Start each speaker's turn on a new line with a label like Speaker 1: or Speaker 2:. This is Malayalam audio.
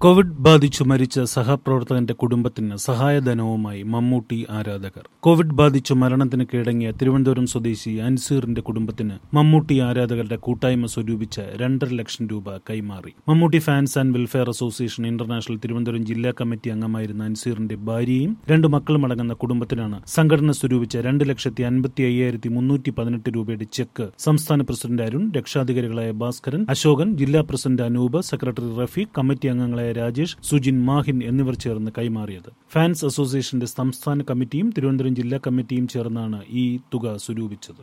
Speaker 1: കോവിഡ് ബാധിച്ചു മരിച്ച സഹപ്രവർത്തകന്റെ കുടുംബത്തിന് സഹായധനവുമായി മമ്മൂട്ടി ആരാധകർ കോവിഡ് ബാധിച്ചു മരണത്തിന് കീഴടങ്ങിയ തിരുവനന്തപുരം സ്വദേശി അൻസീറിന്റെ കുടുംബത്തിന് മമ്മൂട്ടി ആരാധകരുടെ കൂട്ടായ്മ സ്വരൂപിച്ച രണ്ടര ലക്ഷം രൂപ കൈമാറി Mammootty fans and welfare association international Thiruvananthapuram ജില്ലാ കമ്മിറ്റി അംഗമായിരുന്ന അൻസീറിന്റെ ഭാര്യയും രണ്ട് മക്കളും അടങ്ങുന്ന കുടുംബത്തിനാണ് സംഘടന സ്വരൂപിച്ച രണ്ട് ലക്ഷത്തി അൻപത്തി അയ്യായിരത്തി മുന്നൂറ്റി പതിനെട്ട് രൂപയുടെ ചെക്ക് സംസ്ഥാന പ്രസിഡന്റ് അരുൺ രക്ഷാധികാരികളായ ഭാസ്കരൻ അശോകൻ ജില്ലാ president Anoop secretary Rafeeq committee അംഗങ്ങളായ രാജേഷ് സുജിൻ മാഹിൻ എന്നിവർ ചേർന്ന് കൈമാറിയത് ഫാൻസ് അസോസിയേഷന്റെ സംസ്ഥാന കമ്മിറ്റിയും തിരുവനന്തപുരം ജില്ലാ കമ്മിറ്റിയും ചേർന്നാണ് ഈ തുക സ്വരൂപിച്ചത്